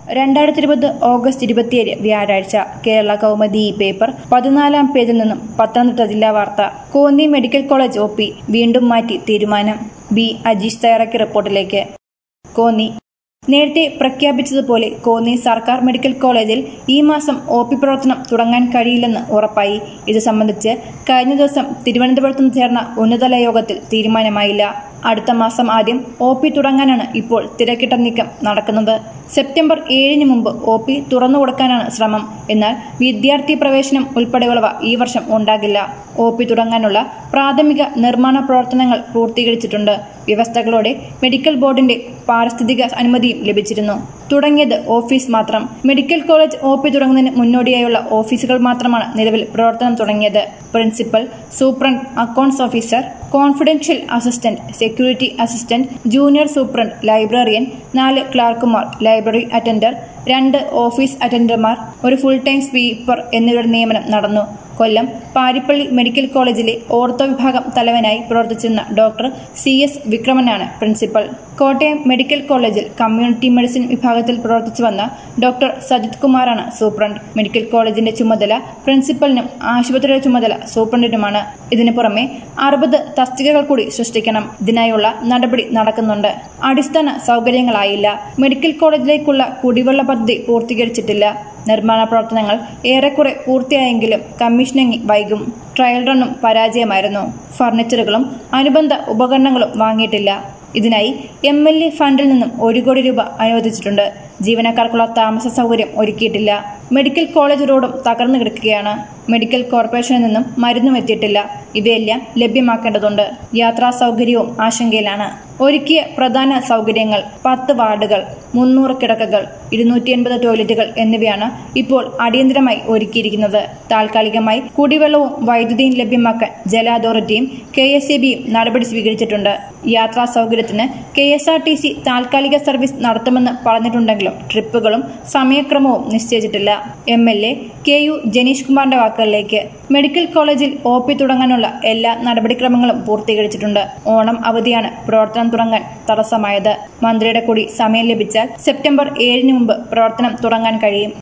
രണ്ടായിരത്തി ഇരുപത് ഓഗസ്റ്റ് ഇരുപത്തിയേഴ് വ്യാഴാഴ്ച കേരള കൗമുദി ഈ പേപ്പർ പതിനാലാം പേജിൽ നിന്നും പത്തനംതിട്ട ജില്ലാ വാർത്ത Konni medical college O P വീണ്ടും മാറ്റി തീരുമാനം ബി അജീഷ് തയ്യാറാക്കിയ റിപ്പോർട്ടിലേക്ക് കോന്നി നേരത്തെ പ്രഖ്യാപിച്ചതുപോലെ കോന്നി സർക്കാർ മെഡിക്കൽ കോളേജിൽ ഈ മാസം ഒ പി പ്രവർത്തനം തുടങ്ങാൻ കഴിയില്ലെന്ന് ഉറപ്പായി ഇത് സംബന്ധിച്ച് കഴിഞ്ഞ ദിവസം തിരുവനന്തപുരത്ത് നിന്ന് ചേർന്ന ഉന്നതതല യോഗത്തിൽ തീരുമാനമായില്ല അടുത്ത മാസം ആദ്യം ഒ പി തുടങ്ങാനാണ് ഇപ്പോൾ തിരക്കിട്ട നീക്കം നടക്കുന്നത് സെപ്റ്റംബർ ഏഴിന് മുമ്പ് ഒ പി തുറന്നു കൊടുക്കാനാണ് ശ്രമം എന്നാൽ വിദ്യാർത്ഥി പ്രവേശനം ഉൾപ്പെടെയുള്ളവ ഈ വർഷം ഉണ്ടാകില്ല ഒ പി തുടങ്ങാനുള്ള പ്രാഥമിക നിർമ്മാണ പ്രവർത്തനങ്ങൾ പൂർത്തീകരിച്ചിട്ടുണ്ട് വ്യവസ്ഥകളോടെ മെഡിക്കൽ ബോർഡിന്റെ പാരിസ്ഥിതിക അനുമതിയും ലഭിച്ചിരുന്നു തുടങ്ങിയത് ഓഫീസ് മാത്രം മെഡിക്കൽ കോളേജ് ഒ പി തുടങ്ങുന്നതിന് മുന്നോടിയായുള്ള ഓഫീസുകൾ മാത്രമാണ് നിലവിൽ പ്രവർത്തനം തുടങ്ങിയത് principal superintendent accounts officer confidential assistant security assistant junior superintendent librarian നാല് ക്ലാർക്കുമാർ ലൈബ്രറി അറ്റൻഡർ രണ്ട് ഓഫീസ് അറ്റൻഡർമാർ ഒരു ഫുൾ ടൈം സ്വീപ്പർ എന്നിവരുടെ നിയമനം നടന്നു കൊല്ലം പാരിപ്പള്ളി മെഡിക്കൽ കോളേജിലെ ഓർത്തോ വിഭാഗം തലവനായി പ്രവർത്തിച്ചിരുന്ന ഡോക്ടർ സി എസ് വിക്രമനാണ് പ്രിൻസിപ്പൽ കോട്ടയം മെഡിക്കൽ കോളേജിൽ കമ്മ്യൂണിറ്റി മെഡിസിൻ വിഭാഗത്തിൽ പ്രവർത്തിച്ചു വന്ന ഡോക്ടർ സജിത് കുമാറാണ് സൂപ്രണ്ട് മെഡിക്കൽ കോളേജിന്റെ ചുമതല പ്രിൻസിപ്പലിനും ആശുപത്രിയുടെ ചുമതല സൂപ്രണ്ടിനുമാണ് ഇതിനു പുറമെ അറുപത് തസ്തികകൾ കൂടി സൃഷ്ടിക്കണം ഇതിനായുള്ള നടപടി നടക്കുന്നുണ്ട് അടിസ്ഥാന സൗകര്യങ്ങളായില്ല മെഡിക്കൽ കോളേജിലേക്കുള്ള കുടിവെള്ള പദ്ധതി പൂർത്തീകരിച്ചിട്ടില്ല നിർമ്മാണ പ്രവർത്തനങ്ങൾ ഏറെക്കുറെ പൂർത്തിയായെങ്കിലും കമ്മീഷനിങ് വൈകും ട്രയൽ റണ്ണും പരാജയമായിരുന്നു ഫർണിച്ചറുകളും അനുബന്ധ ഉപകരണങ്ങളും വാങ്ങിയിട്ടില്ല ഇതിനായി എം എൽ എ ഫണ്ടിൽ നിന്നും ഒരു കോടി രൂപ അനുവദിച്ചിട്ടുണ്ട് ജീവനക്കാർക്കുള്ള താമസ സൗകര്യം ഒരുക്കിയിട്ടില്ല മെഡിക്കൽ കോളേജ് റോഡും തകർന്നു കിടക്കുകയാണ് മെഡിക്കൽ കോർപ്പറേഷനിൽ നിന്നും മരുന്നും എത്തിയിട്ടില്ല ഇവയെല്ലാം ലഭ്യമാക്കേണ്ടതുണ്ട് യാത്രാ സൗകര്യവും ആശങ്കയിലാണ് ഒരുക്കിയ പ്രധാന സൗകര്യങ്ങൾ പത്ത് വാർഡുകൾ മുന്നൂറ് കിടക്കകൾ ഇരുന്നൂറ്റി എൺപത് ടോയ്ലറ്റുകൾ എന്നിവയാണ് ഇപ്പോൾ അടിയന്തരമായി ഒരുക്കിയിരിക്കുന്നത് താൽക്കാലികമായി കുടിവെള്ളവും വൈദ്യുതിയും ലഭ്യമാക്കാൻ ജല അതോറിറ്റിയും കെ എസ് ഇ ബിയും നടപടി സ്വീകരിച്ചിട്ടുണ്ട് യാത്രാ സൗകര്യത്തിന് K S R T C താൽക്കാലിക സർവീസ് നടത്തുമെന്ന് പറഞ്ഞിട്ടുണ്ടെങ്കിലും ട്രിപ്പുകളും സമയക്രമവും നിശ്ചയിച്ചിട്ടില്ല M L A K U Janeesh കുമാറിന്റെ വാക്കുകളിലേക്ക് മെഡിക്കൽ കോളേജിൽ ഒ പി തുടങ്ങാനുള്ള എല്ലാ നടപടിക്രമങ്ങളും പൂർത്തീകരിച്ചിട്ടുണ്ട് ഓണം അവധിയാണ് പ്രവർത്തനം തുടങ്ങാൻ തടസ്സമായത് മന്ത്രിയുടെ കൂടി സമയം ലഭിച്ചാൽ സെപ്റ്റംബർ ഏഴിന് മുമ്പ് പ്രവർത്തനം തുടങ്ങാൻ കഴിയും